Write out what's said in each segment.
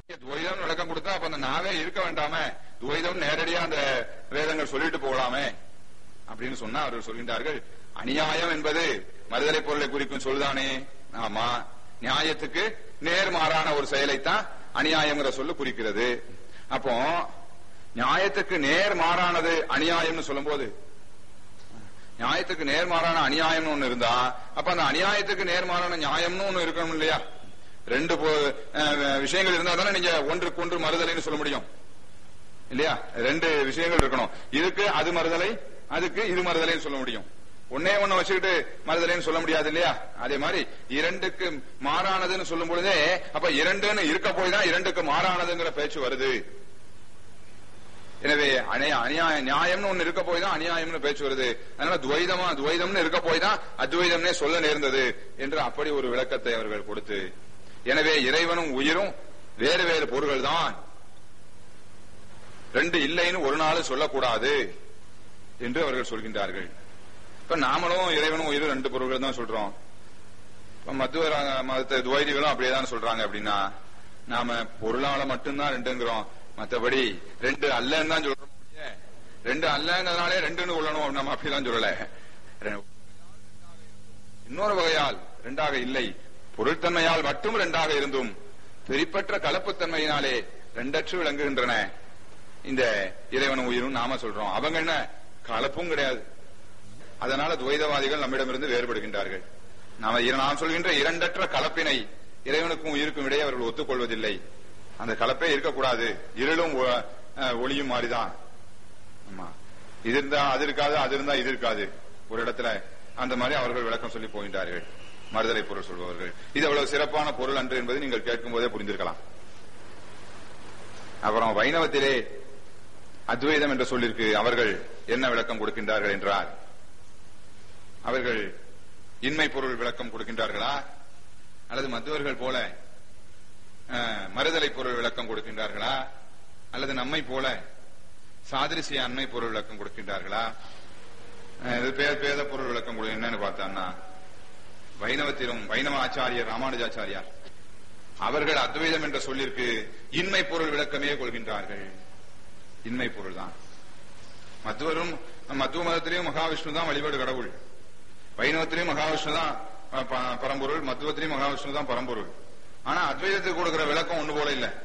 துவைதம் விளக்கம் கொடுத்தா அப்ப அந்த நாவே இருக்க வேண்டாமே துவைதம் நேரடியா அந்த வேதங்கள் சொல்லிட்டு போகலாமே அப்படின்னு சொன்னா அவர்கள் சொல்கின்றார்கள் அநியாயம் என்பது மறுதலை பொருளை குறிக்கும் சொல்தானே ஆமா நியாயத்துக்கு நேர்மாறான ஒரு செயலைத்தான் அநியாயம்ங்கிற சொல்லு குறிக்கிறது அப்போ நியாயத்துக்கு நேர்மாறானது அநியாயம்னு சொல்லும்போது நியாயத்துக்கு நேர்மாறான அநியாயம்னு ஒண்ணு இருந்தா அப்ப அந்த அநியாயத்துக்கு நேர்மாறான நியாயம்னு ஒண்ணு இருக்கணும் இல்லையா ரெண்டு பொ- அஹ், விஷயங்கள் இருந்தா தானே நீங்க ஒன்றுக்கு ஒன்று மறுதலைன்னு சொல்ல முடியும் இல்லையா ரெண்டு விஷயங்கள் இருக்கணும் இதுக்கு அது மறுதலை அதுக்கு இது மறுதலைன்னு சொல்ல முடியும் ஒன்னே ஒண்ணு வச்சுக்கிட்டு மறுதலைன்னு சொல்ல முடியாது இல்லையா அதே மாதிரி இரண்டுக்கு மாறானதுன்னு சொல்லும் பொழுதே அப்ப இரண்டுன்னு இருக்க போய் தான் இரண்டுக்கு மாறானதுங்கிற பேச்சு வருது எனவே அநியா- அநியாய நியாயம்னு ஒண்ணு இருக்க போய் தான் அநியாயம்னு பேச்சு வருது அதனால துவைதமா துவைதம்னு இருக்க போய் தான் அத்வைதம்னே சொல்ல நேர்ந்தது என்று அப்படி ஒரு விளக்கத்தை அவர்கள் கொடுத்து எனவே இறைவனும் உயிரும் வேறு வேறு பொருள்கள் தான் ரெண்டு இல்லைன்னு ஒரு நாள் சொல்லக்கூடாது என்று அவர்கள் சொல்கின்றார்கள் இப்ப நாமளும் இறைவனும் உயிரும் ரெண்டு பொருள்கள் தான் சொல்றோம் இப்ப மத்துவ ர- மதத்தை துவைதிகளும் அப்படியேதான் சொல்றாங்க அப்படின்னா நாம பொருளால மட்டும்தான் ரெண்டுங்கிறோம் மத்தபடி ரெண்டு அல்லன்னு தான் சொல்றோம் ஒழிய, ரெண்டு அல்லங்கிறதுனாலே ரெண்டுன்னு கொள்ளணும் நம்ம அப்படிலாம் சொல்லல ரெ- இன்னொரு வகையால் ரெண்டாக இல்லை பொருள்தன்மையால் மட்டும் ரெண்டாக இருந்தும் பிரிப்பற்ற கலப்புத்தன்மையினாலே ரெண்டற்று விளங்குகின்றன இந்த இறைவனும் உயிரும் நாம சொல்றோம் அவங்க என்ன கலப்பும் கிடையாது அதனால துவைதவாதிகள் நம்மிடமிருந்து வேறுபடுகின்றார்கள் நாம இர- நாம் சொல்கின்ற இரண்டற்ற கலப்பினை இறைவனுக்கும் உயிருக்கும் இடையே அவர்கள் ஒத்துக்கொள்வதில்லை அந்த கலப்பே இருக்கக்கூடாது இருளும் ஒ- அஹ், ஒளியும் மாறிதான் ஆமா இது இருந்தா அது இருக்காது அது இருந்தா இது இருக்காது ஒரு இடத்துல அந்த மாதிரி அவர்கள் விளக்கம் சொல்லி போகின்றார்கள் மறுதலை பொருள் சொல்பவர்கள் இது அவ்வளவு சிறப்பான பொருள் அன்று என்பதை நீங்கள் கேட்கும் போதே புரிந்திருக்கலாம் அப்புறம் வைணவத்திலே அத்வைதம் என்ற சொல்லிற்கு அவர்கள் என்ன விளக்கம் கொடுக்கின்றார்கள் என்றால் அவர்கள் இன்மை பொருள் விளக்கம் கொடுக்கின்றார்களா அல்லது மத்துவர்கள் போல அஹ், மறுதலை பொருள் விளக்கம் கொடுக்கின்றார்களா அல்லது நம்மை போல சாதிரிசிய அண்மை பொருள் விளக்கம் கொடுக்கின்றார்களா அஹ், இது பே- பேத பொருள் விளக்கம் கொடு என்னன்னு பார்த்தான்னா வைணவத்திலும் வைணவ ஆச்சாரியர் ராமானுஜாச்சாரியார் அவர்கள் அத்வைதம் என்ற சொல்லிற்கு இன்மை பொருள் விளக்கமே கொள்கின்றார்கள் இன்மை பொருள் தான் மத்துவரும் மத்துவ மதத்திலேயும் மகாவிஷ்ணு தான் வழிபாடு கடவுள் வைணவத்திலேயும் மகாவிஷ்ணு தான் ப- ப- பரம்பொருள் மத்துவத்திலேயும் மகாவிஷ்ணு தான் பரம்பொருள் ஆனா அத்வைதத்துக்கு கொடுக்கிற விளக்கம் ஒண்ணு போல இல்ல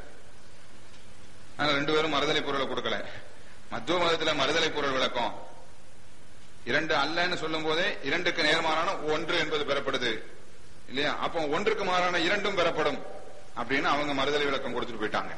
ஆனா ரெண்டு பேரும் மறுதலை பொருளை கொடுக்கல மத்துவ மதத்துல மறுதலை பொருள் விளக்கம் இரண்டு அல்லன்னு சொல்லும் போதே இரண்டுக்கு நேர்மாறான ஒன்று என்பது பெறப்படுது இல்லையா அப்போ ஒன்றுக்கு மாறான இரண்டும் பெறப்படும் அப்படின்னு அவங்க மறுதலை விளக்கம் கொடுத்துட்டு போயிட்டாங்க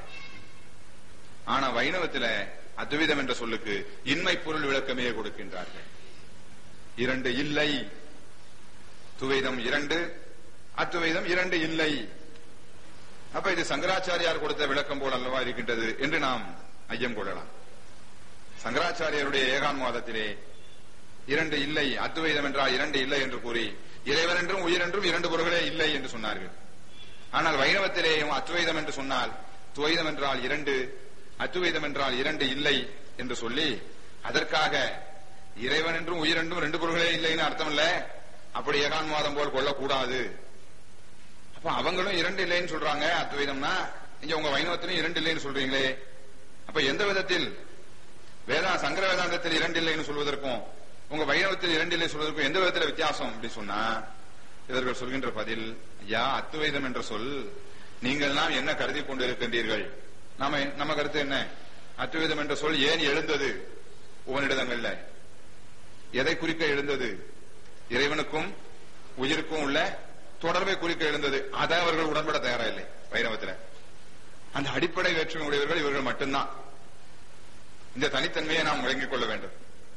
ஆனா வைணவத்துல அத்வைதம் என்ற சொல்லுக்கு இன்மை பொருள் விளக்கமே கொடுக்கின்றார்கள் இரண்டு இல்லை துவைதம் இரண்டு அத்துவைதம் இரண்டு இல்லை அப்ப இது சங்கராச்சாரியார் கொடுத்த விளக்கம் போல் அல்லவா இருக்கின்றது என்று நாம் ஐயம் கொள்ளலாம் சங்கராச்சாரியருடைய ஏகான்வாதத்திலே இரண்டு இல்லை அத்துவைதம் என்றால் இரண்டு இல்லை என்று கூறி இறைவன் என்றும் உயிர் என்றும் இரண்டு பொருள்களே இல்லை என்று சொன்னார்கள் ஆனால் வைணவத்திலேயும் அத்துவைதம் என்று சொன்னால் துவைதம் என்றால் இரண்டு அத்துவைதம் என்றால் இரண்டு இல்லை என்று சொல்லி அதற்காக இறைவன் என்றும் உயிர் என்றும் ரெண்டு பொருள்களே இல்லைன்னு அர்த்தம் இல்ல அப்படி ஏகான்வாதம் போல் கொள்ளக்கூடாது அப்ப அவங்களும் இரண்டு இல்லைன்னு சொல்றாங்க அத்வைதம்னா நீங்க உங்க வைணவத்திலும் இரண்டு இல்லைன்னு சொல்றீங்களே அப்ப எந்த விதத்தில் வேதா சங்கர வேதாந்தத்தில் இரண்டு இல்லைன்னு சொல்வதற்கும் உங்க வைணவத்தில் இரண்டு இல்லை சொல்வதற்கும் எந்த விதத்துல வித்தியாசம் அப்படி சொன்னா இவர்கள் சொல்கின்ற பதில் ஐயா அத்துவைதம் என்ற சொல் நீங்கள் எல்லாம் என்ன கருதி கொண்டு இருக்கின்றீர்கள் நாம நம்ம கருத்து என்ன அத்துவைதம் என்ற சொல் ஏன் எழுந்தது உவனிடங்கள்ல எதை குறிக்க எழுந்தது இறைவனுக்கும் உயிருக்கும் உள்ள தொடர்பை குறிக்க எழுந்தது அதை அவர்கள் உடன்பட தயாரா இல்லை வைணவத்துல அந்த அடிப்படை வேற்றுமை உடையவர்கள் இவர்கள் மட்டும்தான் இந்த தனித்தன்மையை நாம் விளங்கிக் கொள்ள வேண்டும்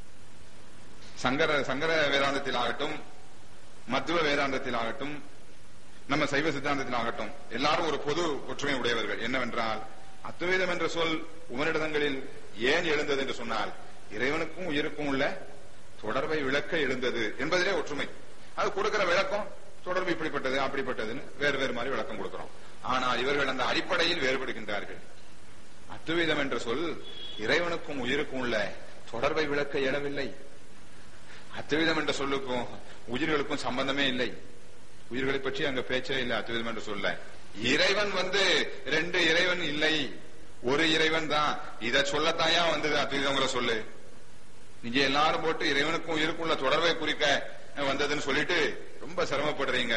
சங்கர சங்கர வேதாந்தத்தில் ஆகட்டும் மத்துவ வேதாந்தத்தில் ஆகட்டும் நம்ம சைவ சித்தாந்தத்தில் ஆகட்டும் எல்லாரும் ஒரு பொது ஒற்றுமை உடையவர்கள் என்னவென்றால் அத்துவேதம் என்ற சொல் உமனிடங்களில் ஏன் எழுந்தது என்று சொன்னால் இறைவனுக்கும் உயிருக்கும் உள்ள தொடர்பை விளக்க எழுந்தது என்பதிலே ஒற்றுமை அது கொடுக்கிற விளக்கம் தொடர்பு இப்படிப்பட்டது அப்படிப்பட்டதுன்னு வேறு வேறு மாதிரி விளக்கம் கொடுக்கிறோம் ஆனால் இவர்கள் அந்த அடிப்படையில் வேறுபடுகின்றார்கள் அத்துவிதம் என்ற சொல் இறைவனுக்கும் உயிருக்கும் உள்ள தொடர்பை விளக்க இயலவில்லை அத்துவிதம் என்ற சொல்லுக்கும் உயிர்களுக்கும் சம்பந்தமே இல்லை உயிர்களை பற்றி அங்க பேச்சே இல்லை அத்துவிதம் என்று சொல்ல இறைவன் வந்து ரெண்டு இறைவன் இல்லை ஒரு இறைவன் தான் இத சொல்லத்தாயா வந்தது அத்வைதங்கிற சொல்லு நீங்க எல்லாரும் போட்டு இறைவனுக்கும் இருக்குள்ள தொடர்பை குறிக்க வந்ததுன்னு சொல்லிட்டு ரொம்ப சிரமப்படுறீங்க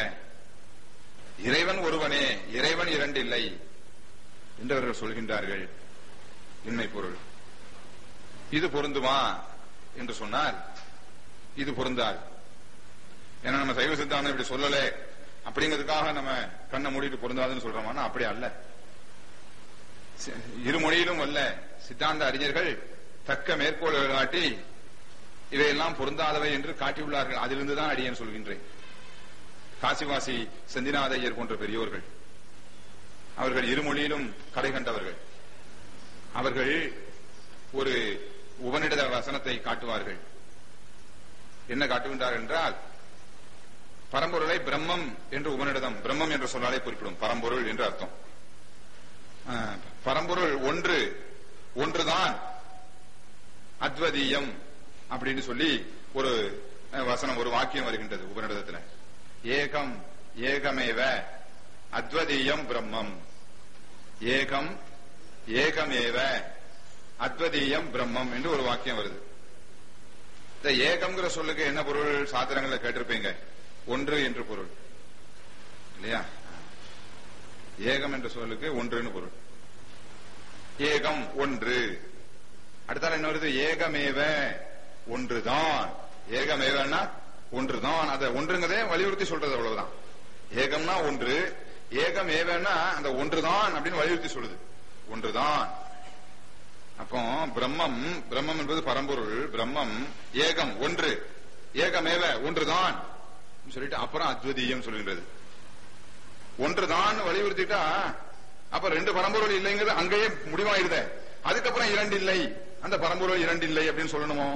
இறைவன் ஒருவனே இறைவன் இரண்டு இல்லை என்று அவர்கள் சொல்கின்றார்கள் இன்மை பொருள் இது பொருந்துமா என்று சொன்னால் இது பொருந்தாது ஏன்னா நம்ம சைவ சித்தாந்தம் இப்படி சொல்லல அப்படிங்கிறதுக்காக நம்ம கண்ணை மூடிட்டு பொருந்தாதுன்னு சொல்றோமா அப்படி அல்ல சி- இருமொழியிலும் அல்ல சித்தாந்த அறிஞர்கள் தக்க மேற்கோள்கள் காட்டி இவையெல்லாம் பொருந்தாதவை என்று காட்டியுள்ளார்கள் அதிலிருந்து தான் அடியேன் சொல்கின்றேன் காசிவாசி செந்திநாத ஐயர் போன்ற பெரியோர்கள் அவர்கள் இருமொழியிலும் கடை கண்டவர்கள் அவர்கள் ஒரு உபனிடத வசனத்தை காட்டுவார்கள் என்ன காட்டுகின்றார்கள் என்றால் பரம்பொருளை பிரம்மம் என்று உபனிடதம் பிரம்மம் என்று சொன்னாலே குறிப்பிடும் பரம்பொருள் என்று அர்த்தம் ஆஹ், பரம்பொருள் ஒன்று ஒன்றுதான் அத்வதீயம் அப்படின்னு சொல்லி ஒரு அஹ், வசனம் ஒரு வாக்கியம் வருகின்றது உபனிடதத்துல ஏகம் ஏகமேவ அத்வதீயம் பிரம்மம் ஏகம் ஏகமேவ அத்வதீயம் பிரம்மம் என்று ஒரு வாக்கியம் வருது இந்த ஏகம்ங்கிற சொல்லுக்கு என்ன பொருள் சாத்திரங்களை கேட்டிருப்பீங்க ஒன்று என்று பொருள் இல்லையா ஏகம் என்ற சொல்லுக்கு ஒன்றுன்னு பொருள் ஏகம் ஒன்று அடுத்தால என்ன வருது ஏகமேவ ஒன்றுதான் ஏகமேவன்னா ஒன்றுதான் அதை ஒன்றுங்கிறதே வலியுறுத்தி சொல்றது அவ்வளவுதான் ஏகம்னா ஒன்று ஏகமேவன்னா அந்த ஒன்றுதான் அப்படின்னு வலியுறுத்தி சொல்லுது ஒன்றுதான் அப்போ பிரம்மம் பிரம்மம் என்பது பரம்பொருள் பிரம்மம் ஏகம் ஒன்று ஏகமேவ ஒன்றுதான் சொல்லிட்டு அப்புறம் அத்வதீயம் சொல்கின்றது ஒன்றுதான் வலியுறுத்திட்டா அப்ப ரெண்டு பரம்பொருள் இல்லைங்கிறது அங்கேயே முடிவாயிருதே அதுக்கப்புறம் இரண்டு இல்லை அந்த பரம்பொருள் இரண்டு இல்லை அப்படின்னு சொல்லணுமோ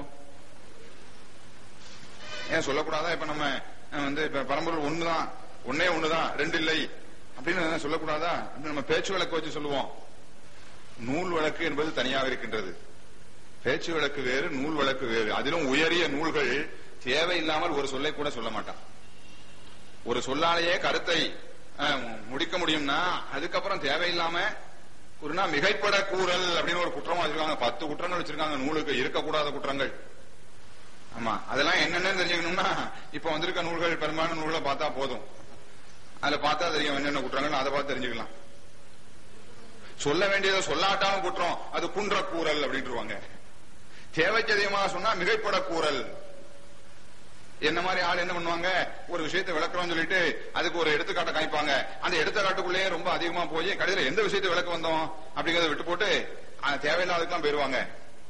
ஏன் சொல்லக்கூடாதா இப்ப நம்ம அஹ், வந்து இப்ப பரம்பொருள் ஒண்ணுதான் ஒன்னே ஒண்ணுதான் ரெண்டு இல்லை அப்படின்னு சொல்லக்கூடாதா அப்படின்னு நம்ம பேச்சு வழக்கு வச்சு சொல்லுவோம் நூல் வழக்கு என்பது தனியாக இருக்கின்றது பேச்சு வழக்கு வேறு நூல் வழக்கு வேறு அதிலும் உயரிய நூல்கள் தேவையில்லாமல் ஒரு சொல்லை கூட சொல்ல மாட்டான் ஒரு சொல்லாலேயே கருத்தை அஹ், முடிக்க முடியும்னா அதுக்கப்புறம் தேவையில்லாம ஒருனா மிகைப்பட கூறல் அப்படின்னு ஒரு குற்றமா வச்சிருக்காங்க பத்து குற்றங்கள் வச்சிருக்காங்க நூலுக்கு இருக்கக்கூடாத குற்றங்கள் ஆமா அதெல்லாம் என்னென்னு தெரிஞ்சுக்கணும்னா இப்ப வந்திருக்க நூல்கள் பெரும்பாலான நூல்களை பார்த்தா போதும் அதுல பார்த்தா தெரியும் என்னென்ன குற்றங்கள் அதை பார்த்து தெரிஞ்சுக்கலாம் சொல்ல வேண்டியதை சொல்லாட்டாம குற்றம் அது குன்ற கூறல் அப்படின்ட்டுருவாங்க தேவைக்கு அதிகமாக சொன்னா மிகைப்பட கூறல் என்ன மாதிரி ஆள் என்ன பண்ணுவாங்க ஒரு விஷயத்தை விளக்குறோம்னு சொல்லிட்டு அதுக்கு ஒரு எடுத்துக்காட்டை காமிப்பாங்க அந்த எடுத்துக்காட்டுக்குள்ளேயே ரொம்ப அதிகமா போய் கடைசியில எந்த விஷயத்தை விளக்க வந்தோம் அப்படிங்கறத விட்டு போட்டு அந்த தேவையில்லாததுக்கெல்லாம் போயிருவாங்க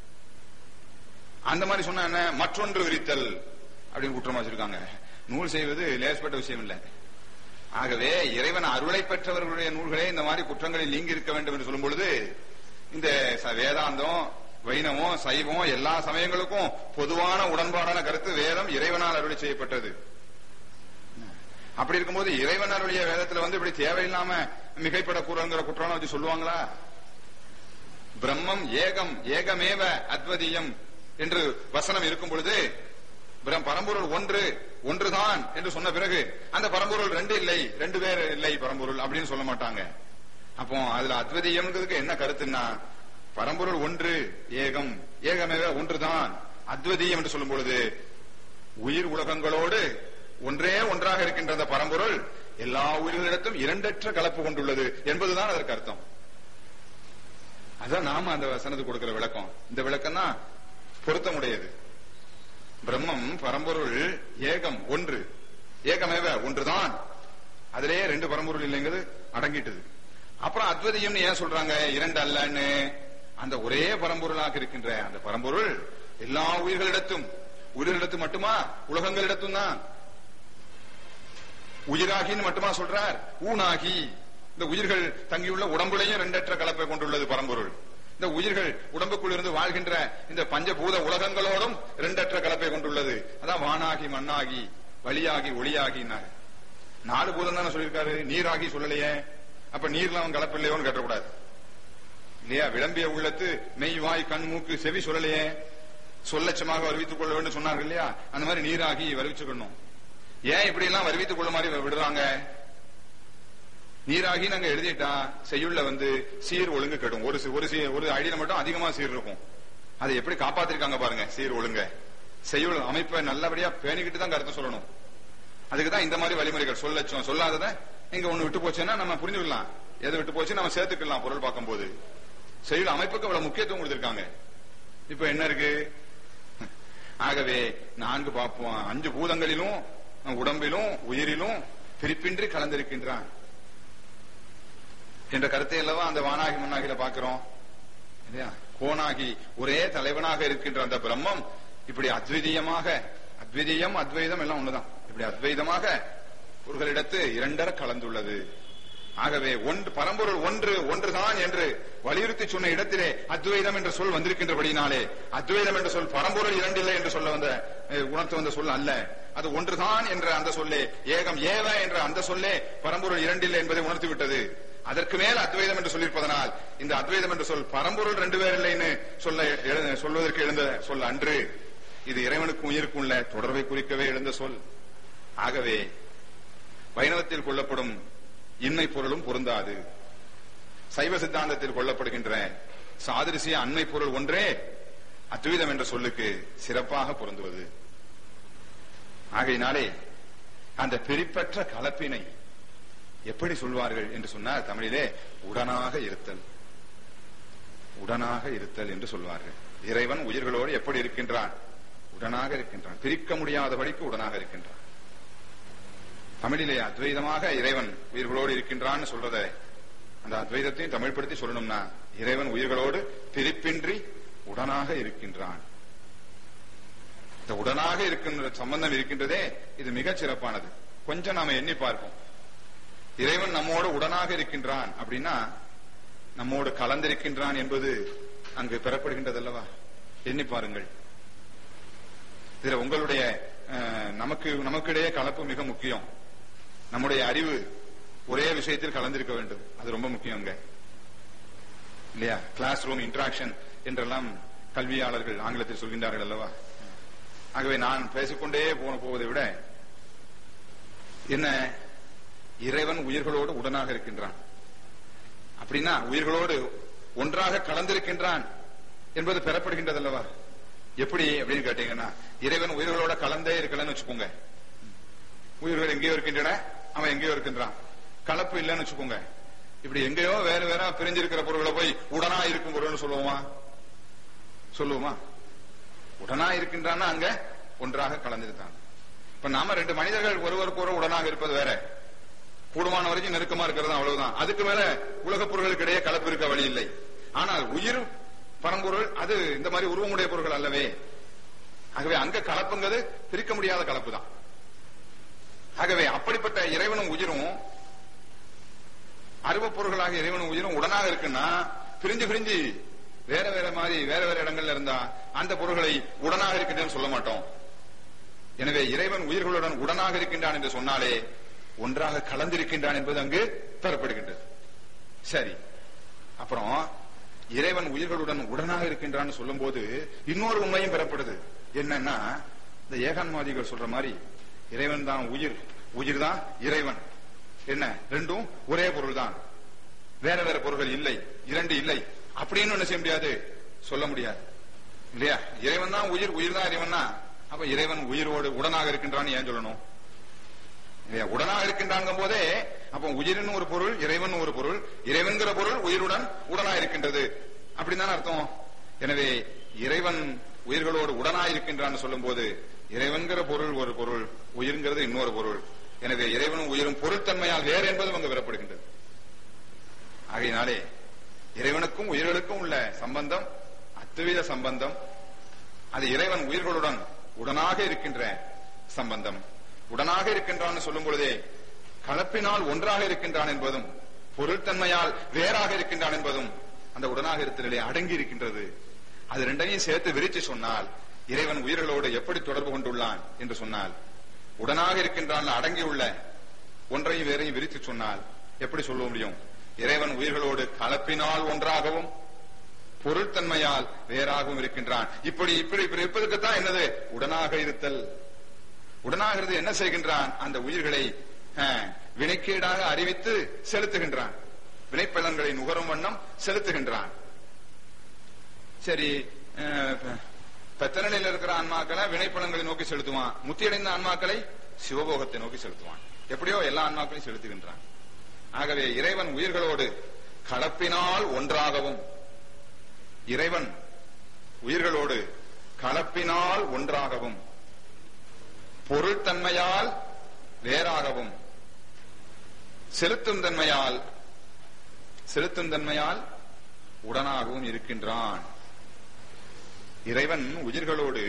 அந்த மாதிரி சொன்னா என்ன மற்றொன்று விரித்தல் அப்படின்னு குற்றமா வச்சிருக்காங்க நூல் செய்வது லேசப்பட்ட விஷயம் இல்லை ஆகவே இறைவன் அருளை பெற்றவர்களுடைய நூல்களே இந்த மாதிரி குற்றங்களில் நீங்கி இருக்க வேண்டும் என்று சொல்லும் பொழுது இந்த ச- வேதாந்தம் வைணவம் சைவம் எல்லா சமயங்களுக்கும் பொதுவான உடன்பாடான கருத்து வேதம் இறைவனால் அருளை செய்யப்பட்டது அப்படி இருக்கும்போது இறைவன் அருளிய வேதத்துல வந்து இப்படி தேவையில்லாம மிகைப்பட கூறங்கிற குற்றம் வச்சு சொல்லுவாங்களா பிரம்மம் ஏகம் ஏகமேவ அத்வதீயம் என்று வசனம் இருக்கும் பொழுது பிரம்- பரம்பொருள் ஒன்று ஒன்றுதான் என்று சொன்ன பிறகு அந்த பரம்பொருள் ரெண்டு இல்லை ரெண்டு பேர் இல்லை பரம்பொருள் அப்படின்னு சொல்ல மாட்டாங்க அப்போ அதுல அத்வதீயம்ங்கிறதுக்கு என்ன கருத்துன்னா பரம்பொருள் ஒன்று ஏகம் ஏகமேவ ஒன்றுதான் அத்வதீயம் என்று சொல்லும் பொழுது உயிர் உலகங்களோடு ஒன்றே ஒன்றாக இருக்கின்ற அந்த பரம்பொருள் எல்லா உயிர்களிடத்தும் இரண்டற்ற கலப்பு கொண்டுள்ளது என்பதுதான் அதற்கு அர்த்தம் அதான் நாம அந்த வசனத்துக்கு கொடுக்கிற விளக்கம் இந்த விளக்கம் தான் பொருத்தமுடையது பிரம்மம் பரம்பொருள் ஏகம் ஒன்று ஏகமேவ ஒன்றுதான் அதிலேயே ரெண்டு பரம்பொருள் இல்லைங்கிறது அடங்கிட்டது அப்புறம் அத்வதியம்னு ஏன் சொல்றாங்க இரண்டு அல்லன்னு அந்த ஒரே பரம்பொருளாக இருக்கின்ற அந்த பரம்பொருள் எல்லா உயிர்களிடத்தும் உயிர்களிடத்து மட்டுமா உலகங்களிடத்தும் தான் உயிராகின்னு மட்டுமா சொல்றார் ஊனாகி இந்த உயிர்கள் தங்கியுள்ள உடம்புலையும் ரெண்டற்ற கலப்பை கொண்டுள்ளது பரம்பொருள் இந்த உயிர்கள் உடம்புக்குள் இருந்து வாழ்கின்ற இந்த பஞ்சபூத உலகங்களோடும் ரெண்டற்ற கலப்பை கொண்டுள்ளது அதான் வானாகி மண்ணாகி வழியாகி ஒளியாகினார் நாலு பூதம் தானே சொல்லியிருக்காரு நீராகி சொல்லலையே அப்ப நீர்ல அவன் கலப்பில்லையோன்னு கேட்டக்கூடாது இல்லையா விளம்பிய உள்ளத்து மெய் வாய் கண் மூக்கு செவி சொல்லலையே சொல்லச்சமாக வருவித்துக் கொள்ள வேண்டும் சொன்னார்கள் இல்லையா அந்த மாதிரி நீராகி வருவிச்சுக்கணும் ஏன் இப்படி எல்லாம் வருவித்துக் கொள்ள மாதிரி விடுறாங்க நீராகி நாங்க எழுதிட்டா செய்யுள்ள வந்து சீர் ஒழுங்கு கெடும் ஒரு சி- ஒரு சி- ஒரு அடியில மட்டும் அதிகமா சீர் இருக்கும் அதை எப்படி காப்பாத்திருக்காங்க பாருங்க சீர் ஒழுங்க செய்யுள் அமைப்பை நல்லபடியா பேணிக்கிட்டு தான் கருத்து சொல்லணும் அதுக்கு தான் இந்த மாதிரி வழிமுறைகள் சொல்லச்சோம் சொல்லாதத இங்க ஒண்ணு விட்டு போச்சுன்னா நம்ம புரிஞ்சுக்கலாம் எது விட்டு போச்சு நம்ம சேர்த்துக்கலாம் பொருள் பார்க்கும்போது செய்யுள் அமைப்புக்கு அவ்வளவு முக்கியத்துவம் கொடுத்திருக்காங்க இப்ப என்ன இருக்கு ஆகவே நான்கு பார்ப்போம் அஞ்சு பூதங்களிலும் உடம்பிலும் உயிரிலும் பிரிப்பின்றி கலந்திருக்கின்றான் என்ற கருத்தை அல்லவா அந்த வானாகி மண்ணாகில பாக்குறோம் இல்லையா கோனாகி ஒரே தலைவனாக இருக்கின்ற அந்த பிரம்மம் இப்படி அத்விதீயமாக அத்விதீயம் அத்வைதம் எல்லாம் ஒண்ணுதான் இப்படி அத்வைதமாக ஒருகளிடத்து இரண்டர கலந்துள்ளது ஆகவே ஒன்று பரம்பொருள் ஒன்று ஒன்றுதான் என்று வலியுறுத்தி சொன்ன இடத்திலே அத்வைதம் என்ற சொல் வந்திருக்கின்றபடினாலே அத்வைதம் என்ற சொல் பரம்பொருள் இரண்டில்லை என்று சொல்ல வந்த அஹ், உணர்த்த வந்த சொல் அல்ல அது ஒன்றுதான் என்ற அந்த சொல்லே ஏகம் ஏவ என்ற அந்த சொல்லே பரம்பொருள் இரண்டில்லை என்பதை உணர்த்தி விட்டது அதற்கு மேல் அத்வைதம் என்று சொல்லியிருப்பதனால் இந்த அத்வைதம் என்ற சொல் பரம்பொருள் ரெண்டு பேர் இல்லைன்னு சொல்ல எழு- சொல்வதற்கு எழுந்த சொல் அன்று இது இறைவனுக்கும் உயிருக்கும் உள்ள தொடர்பை குறிக்கவே எழுந்த சொல் ஆகவே வைணவத்தில் கொள்ளப்படும் இன்மை பொருளும் பொருந்தாது சைவ சித்தாந்தத்தில் கொள்ளப்படுகின்ற சாதிரிசிய அண்மை பொருள் ஒன்றே அத்வைதம் என்ற சொல்லுக்கு சிறப்பாக பொருந்துவது ஆகையினாலே அந்த பிரிப்பற்ற கலப்பினை எப்படி சொல்வார்கள் என்று சொன்னால் தமிழிலே உடனாக இருத்தல் உடனாக இருத்தல் என்று சொல்வார்கள் இறைவன் உயிர்களோடு எப்படி இருக்கின்றான் உடனாக இருக்கின்றான் பிரிக்க முடியாதபடிக்கு உடனாக இருக்கின்றான் தமிழிலே அத்வைதமாக இறைவன் உயிர்களோடு இருக்கின்றான்னு சொல்றத அந்த அத்வைதத்தையும் தமிழ்படுத்தி சொல்லணும்னா இறைவன் உயிர்களோடு பிரிப்பின்றி உடனாக இருக்கின்றான் இந்த உடனாக இருக்கின்ற சம்பந்தம் இருக்கின்றதே இது மிகச் சிறப்பானது கொஞ்சம் நாம எண்ணி பார்ப்போம் இறைவன் நம்மோடு உடனாக இருக்கின்றான் அப்படின்னா நம்மோடு கலந்திருக்கின்றான் என்பது அங்கு பெறப்படுகின்றது அல்லவா எண்ணி பாருங்கள் இதுல உங்களுடைய அஹ், நமக்கு நமக்கிடையே கலப்பு மிக முக்கியம் நம்முடைய அறிவு ஒரே விஷயத்தில் கலந்திருக்க வேண்டும் அது ரொம்ப முக்கியங்க இல்லையா கிளாஸ் ரூம் இன்டராக்ஷன் என்றெல்லாம் கல்வியாளர்கள் ஆங்கிலத்தில் சொல்கின்றார்கள் அல்லவா ஆகவே நான் பேசிக்கொண்டே போன போவதை விட என்ன இறைவன் உயிர்களோடு உடனாக இருக்கின்றான் அப்படின்னா உயிர்களோடு ஒன்றாக கலந்திருக்கின்றான் என்பது பெறப்படுகின்றது அல்லவா எப்படி அப்படின்னு கேட்டீங்கன்னா இறைவன் உயிர்களோட கலந்தே இருக்கலன்னு வச்சுக்கோங்க உயிர்கள் எங்கேயோ இருக்கின்றன அவன் எங்கேயோ இருக்கின்றான் கலப்பு இல்லைன்னு வச்சுக்கோங்க இப்படி எங்கேயோ வேற வேற பிரிஞ்சிருக்கிற பொருள்களை போய் உடனா இருக்கும் பொருள்னு சொல்லுவோமா சொல்லுவோமா உடனா இருக்கின்றான்னா அங்க ஒன்றாக கலந்திருந்தான் இப்ப நாம ரெண்டு மனிதர்கள் ஒருவருக்கு ஒரு உடனாக இருப்பது வேற கூடுமான வரைக்கும் நெருக்கமா இருக்கிறது அவ்வளவுதான் அதுக்கு மேல உலக பொருள்களுக்கு இடையே கலப்பு இருக்க வழி இல்லை ஆனால் உயிர் பரம்பொருள் அது இந்த மாதிரி உருவமுடைய பொருள்கள் அல்லவே ஆகவே அங்க கலப்புங்கிறது பிரிக்க முடியாத கலப்பு தான் ஆகவே அப்படிப்பட்ட இறைவனும் உயிரும் அருவப் பொருள்களாக இறைவனும் உயிரும் உடனாக இருக்குன்னா பிரிஞ்சு பிரிஞ்சு வேற வேற மாதிரி வேற வேற இடங்கள்ல இருந்தா அந்த பொருள்களை உடனாக இருக்கின்றேன்னு சொல்ல மாட்டோம் எனவே இறைவன் உயிர்களுடன் உடனாக இருக்கின்றான் என்று சொன்னாலே ஒன்றாக கலந்திருக்கின்றான் என்பது அங்கு பெறப்படுகின்றது சரி அப்புறம் இறைவன் உயிர்களுடன் உடனாக இருக்கின்றான்னு சொல்லும்போது இன்னொரு உண்மையும் பெறப்படுது என்னன்னா இந்த ஏகான்மாதிகள் சொல்ற மாதிரி இறைவன் தான் உயிர் உயிர் தான் இறைவன் என்ன ரெண்டும் ஒரே பொருள் தான் வேற வேற பொருள்கள் இல்லை இரண்டு இல்லை அப்படின்னு என்ன செய்ய முடியாது சொல்ல முடியாது இல்லையா இறைவன் தான் உயிர் உயிர் தான் இறைவன் அப்ப இறைவன் உயிரோடு உடனாக இருக்கின்றான்னு ஏன் சொல்லணும் இல்லையா உடனாக இருக்கின்றாங்க போதே அப்ப உயிரின் ஒரு பொருள் இறைவன் ஒரு பொருள் இறைவன்கிற பொருள் உயிருடன் உடனா இருக்கின்றது அப்படின்னு அர்த்தம் எனவே இறைவன் உயிர்களோடு உடனா இருக்கின்றான்னு சொல்லும் போது இறைவன்கிற பொருள் ஒரு பொருள் உயிர்ங்கிறது இன்னொரு பொருள் எனவே இறைவனும் உயிரும் பொருள்தன்மையால் வேறு என்பதும் அங்கு பெறப்படுகின்றது ஆகையினாலே இறைவனுக்கும் உயிர்களுக்கும் உள்ள சம்பந்தம் அத்துவித சம்பந்தம் அது இறைவன் உயிர்களுடன் உடனாக இருக்கின்ற சம்பந்தம் உடனாக இருக்கின்றான் சொல்லும் பொழுதே கலப்பினால் ஒன்றாக இருக்கின்றான் என்பதும் பொருள்தன்மையால் வேறாக இருக்கின்றான் என்பதும் அந்த உடனாக இருத்தலிலே அடங்கி இருக்கின்றது அது ரெண்டையும் சேர்த்து விரிச்சு சொன்னால் இறைவன் உயிர்களோடு எப்படி தொடர்பு கொண்டுள்ளான் என்று சொன்னால் உடனாக இருக்கின்றான் அடங்கியுள்ள ஒன்றையும் வேறையும் விரித்து சொன்னால் எப்படி சொல்ல முடியும் இறைவன் உயிர்களோடு கலப்பினால் ஒன்றாகவும் பொருள்தன்மையால் வேறாகவும் இருக்கின்றான் இப்படி இப்படி இப்படி இருப்பதற்குத்தான் என்னது உடனாக இருத்தல் உடனாகிறது என்ன செய்கின்றான் அந்த உயிர்களை அஹ், வினைக்கீடாக அறிவித்து செலுத்துகின்றான் வினைப்பலன்களை நுகரும் வண்ணம் செலுத்துகின்றான் சரி அஹ், ப- பெத்த நிலையில் இருக்கிற ஆன்மாக்களை வினைப்பலன்களை நோக்கி செலுத்துவான் முத்தியடைந்த ஆன்மாக்களை சிவபோகத்தை நோக்கி செலுத்துவான் எப்படியோ எல்லா ஆன்மாக்களையும் செலுத்துகின்றான் ஆகவே இறைவன் உயிர்களோடு கலப்பினால் ஒன்றாகவும் இறைவன் உயிர்களோடு கலப்பினால் ஒன்றாகவும் பொருள்தன்மையால் வேறாகவும் செலுத்தும் தன்மையால் செலுத்தும் தன்மையால் உடனாகவும் இருக்கின்றான் இறைவன் உயிர்களோடு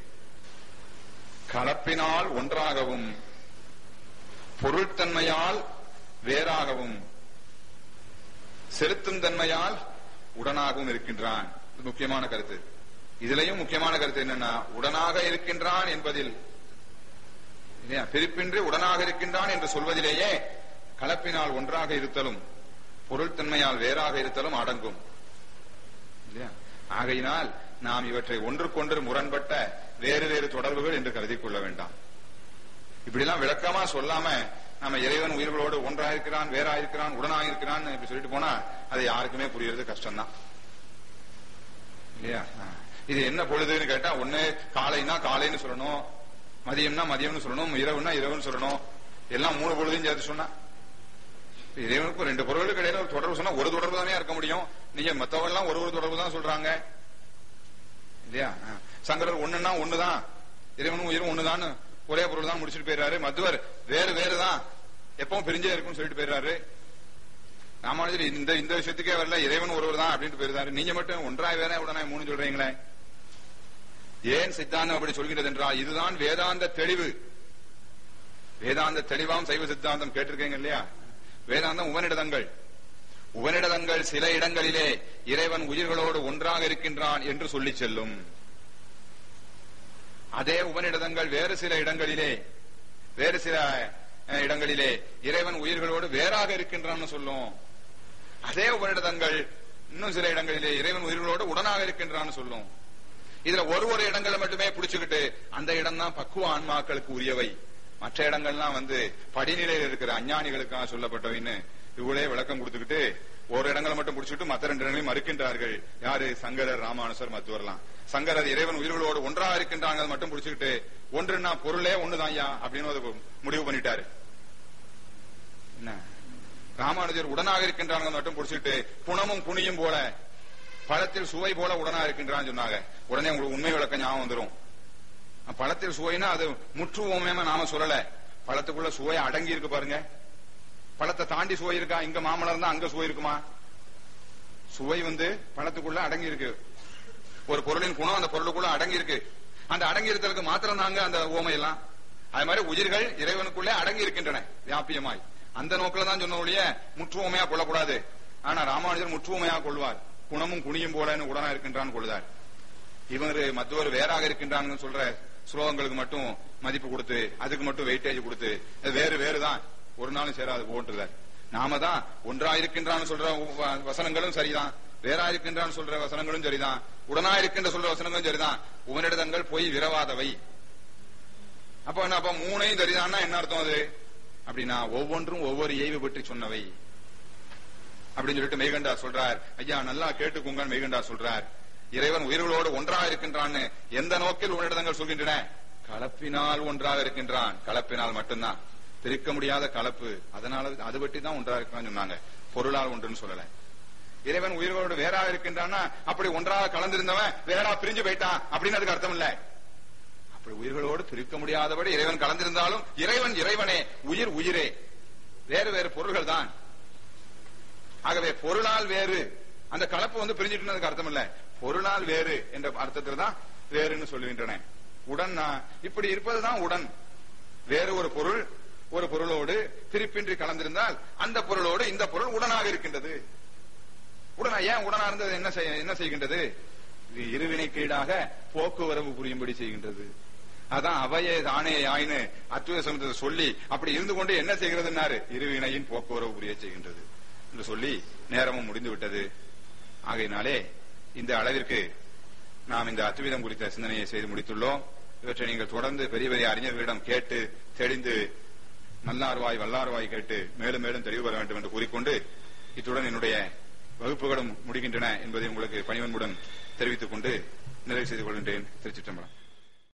கலப்பினால் ஒன்றாகவும் பொருள்தன்மையால் வேறாகவும் செலுத்தும் தன்மையால் உடனாகவும் இருக்கின்றான் இது முக்கியமான கருத்து இதுலயும் முக்கியமான கருத்து என்னன்னா உடனாக இருக்கின்றான் என்பதில் இல்லையா பிரிப்பின்றி உடனாக இருக்கின்றான் என்று சொல்வதிலேயே கலப்பினால் ஒன்றாக இருத்தலும் பொருள்தன்மையால் வேறாக இருத்தலும் அடங்கும் இல்லையா ஆகையினால் நாம் இவற்றை ஒன்றுக்கொன்று முரண்பட்ட வேறு வேறு தொடர்புகள் என்று கருதிக் கொள்ள வேண்டாம் இப்படிலாம் விளக்கமா சொல்லாம நம்ம இறைவன் உயிர்களோடு ஒன்றாயிருக்கிறான் வேறாயிருக்கிறான் உடனாயிருக்கிறான் இப்படி சொல்லிட்டு போனா அது யாருக்குமே புரியறது கஷ்டம்தான் இல்லையா ஆ. இது என்ன பொழுதுன்னு கேட்டா ஒண்ணு காலைனா காலைன்னு சொல்லணும் மதியம்னா மதியம்னு சொல்லணும் இரவுனா இரவுன்னு சொல்லணும் எல்லாம் மூணு பொழுதையும் சேர்த்து சொன்னா இறைவனுக்கும் ரெண்டு பொருளுக்கு இடையில ஒரு தொடர்பு சொன்னா ஒரு தொடர்பு தானே இருக்க முடியும் நீங்க மத்தவங்க எல்லாம் ஒரு ஒரு தொடர்பு தான் சொல்றாங்க இல்லையா ஆ. சங்கரர் ஒண்ணுன்னா ஒண்ணுதான் இறைவனும் உயிரும் ஒண்ணுதான் ஒரே பொருள் தான் முடிச்சுட்டு போயிடுறாரு மத்துவர் வேறு வேறுதான் எப்பவும் பிரிஞ்சே இருக்கும்னு சொல்லிட்டு போயிடுறாரு ராமானுஜர் இந்த இந்த விஷயத்துக்கே வரல இறைவன் ஒருவர் தான் அப்படின்ட்டு போயிருந்தாரு நீங்க மட்டும் ஒன்றாய் வேற உடனே மூணு சொல்றீங்களே ஏன் சித்தாந்தம் அப்படி சொல்கிறது என்றால் இதுதான் வேதாந்த தெளிவு வேதாந்த தெளிவாம் சைவ சித்தாந்தம் கேட்டிருக்கீங்க இல்லையா வேதாந்தம் உவனிடதங்கள் உவனிடதங்கள் சில இடங்களிலே இறைவன் உயிர்களோடு ஒன்றாக இருக்கின்றான் என்று சொல்லி செல்லும் அதே உபநிடதங்கள் வேறு சில இடங்களிலே வேறு சில அஹ், இடங்களிலே இறைவன் உயிர்களோடு வேறாக இருக்கின்றான்னு சொல்லும் அதே உபநிடதங்கள் இன்னும் சில இடங்களிலே இறைவன் உயிர்களோடு உடனாக இருக்கின்றான்னு சொல்லும் இதுல ஒரு ஒரு இடங்களை மட்டுமே புடிச்சுக்கிட்டு அந்த இடம் தான் பக்குவ ஆன்மாக்களுக்கு உரியவை மற்ற இடங்கள்லாம் வந்து படிநிலையில் இருக்கிற அஞ்ஞானிகளுக்காக சொல்லப்பட்டவைன்னு இவளே விளக்கம் கொடுத்துக்கிட்டு ஒரு இடங்களை மட்டும் புடிச்சுட்டு மற்ற ரெண்டு இடங்களையும் மறுக்கின்றார்கள் யாரு சங்கரர் ராமானுசர் மத்துவர்லாம் சங்கரர் இறைவன் உயிர்களோடு ஒன்றாக இருக்கின்றாங்க மட்டும் புடிச்சுக்கிட்டு ஒன்றுன்னா பொருளே ஒண்ணுதான்யா அப்படின்னு அது முடிவு பண்ணிட்டாரு என்ன ராமானுஜர் உடனாக இருக்கின்றாங்க மட்டும் புடிச்சுக்கிட்டு புனமும் புனியும் போல பழத்தில் சுவை போல உடனா இருக்கின்றான்னு சொன்னாங்க உடனே உங்களுக்கு உண்மை விளக்கம் ஞாபகம் வந்துரும் பழத்தில் சுவைனா அது முற்றுவோமே நாம சொல்லல பழத்துக்குள்ள சுவை அடங்கி இருக்கு பாருங்க பழத்தை தாண்டி சுவை இருக்கா இங்க மாமலம் இருந்தா அங்க சுவை இருக்குமா சுவை வந்து பழத்துக்குள்ள அடங்கி இருக்கு ஒரு பொருளின் குணம் அந்த பொருளுக்குள்ள அடங்கி இருக்கு அந்த அடங்கி இருக்கிறதுக்கு மாத்திரம் தாங்க அந்த ஓமை எல்லாம் அது மாதிரி உயிர்கள் இறைவனுக்குள்ளே அடங்கி இருக்கின்றன வியாபியமாய் அந்த நோக்கில தான் சொன்ன ஒழிய முற்றுவமையா கொள்ளக்கூடாது ஆனா ராமானுஜர் முற்றுவமையா கொள்வார் குணமும் குனியும் போலன்னு உடனா இருக்கின்றான்னு கொள்ளுதார் இவர் மற்றவர் வேறாக இருக்கின்றாங்கன்னு சொல்ற ஸ்லோகங்களுக்கு மட்டும் மதிப்பு கொடுத்து அதுக்கு மட்டும் வெயிட்டேஜ் கொடுத்து இது வேறு வேறுதான் ஒரு நாளும் சேராது போன்றுதார் நாம தான் ஒன்றா இருக்கின்றான்னு சொல்ற வ- வசனங்களும் சரிதான் வேறா இருக்கின்றான்னு சொல்ற வசனங்களும் சரிதான் உடனா இருக்கின்ற சொல்ற வசனங்களும் சரிதான் உவனிடதங்கள் போய் விரவாதவை அப்ப என்ன அப்ப மூணையும் சரிதான்னா என்ன அர்த்தம் அது அப்படின்னா ஒவ்வொன்றும் ஒவ்வொரு ஏய்வு பற்றி சொன்னவை அப்படின்னு சொல்லிட்டு மெய்கண்டா சொல்றார் ஐயா நல்லா கேட்டுக்கோங்கன்னு மெய்கண்டா சொல்றார் இறைவன் உயிர்களோடு ஒன்றாக இருக்கின்றான்னு எந்த நோக்கில் உன்னிடங்கள் சொல்கின்றன கலப்பினால் ஒன்றாக இருக்கின்றான் கலப்பினால் மட்டும்தான் பிரிக்க முடியாத கலப்பு அதனால அது பற்றி தான் ஒன்றாக இருக்கிறான்னு சொன்னாங்க பொருளால் ஒன்றுன்னு சொல்லல இறைவன் உயிர்களோடு வேறாக இருக்கின்றான்னா அப்படி ஒன்றாக கலந்திருந்தவன் வேறா பிரிஞ்சு போயிட்டான் அப்படின்னு அதுக்கு அர்த்தம் இல்ல அப்படி உயிர்களோடு பிரிக்க முடியாதபடி இறைவன் கலந்திருந்தாலும் இறைவன் இறைவனே உயிர் உயிரே வேறு வேறு பொருள்கள் தான் ஆகவே பொருளால் வேறு அந்த கலப்பு வந்து பிரிஞ்சிட்டு அர்த்தம் இல்ல பொருளால் வேறு என்ற அர்த்தத்துல தான் வேறுன்னு சொல்லுகின்றன உடன் இப்படி இருப்பதுதான் உடன் வேறு ஒரு பொருள் ஒரு பொருளோடு பிரிப்பின்றி கலந்திருந்தால் அந்த பொருளோடு இந்த பொருள் உடனாக இருக்கின்றது உடனா ஏன் உடனா இருந்தது என்ன செய்ய என்ன செய்கின்றது இது இருவினை கீழாக போக்குவரவு புரியும்படி செய்கின்றது அதான் அவையே தானே ஆயின்னு அத்துவ சமுத்திரத்தை சொல்லி அப்படி இருந்து கொண்டு என்ன செய்கிறதுன்னாரு இருவினையின் போக்குவரவு புரிய செய்கின்றது என்று சொல்லி நேரமும் முடிந்து விட்டது ஆகையினாலே இந்த அளவிற்கு நாம் இந்த அத்துவிதம் குறித்த சிந்தனையை செய்து முடித்துள்ளோம் இவற்றை நீங்கள் தொடர்ந்து பெரிய பெரிய அறிஞர்களிடம் கேட்டு தெளிந்து நல்லார்வாய் வல்லார்வாய் கேட்டு மேலும் மேலும் தெளிவு பெற வேண்டும் என்று கூறிக்கொண்டு இத்துடன் என்னுடைய வகுப்புகளும் முடிகின்றன என்பதை உங்களுக்கு பணிவன்புடன் தெரிவித்துக் கொண்டு நிறைவு செய்து கொள்கின்றேன் திருச்சிற்றம்பலம்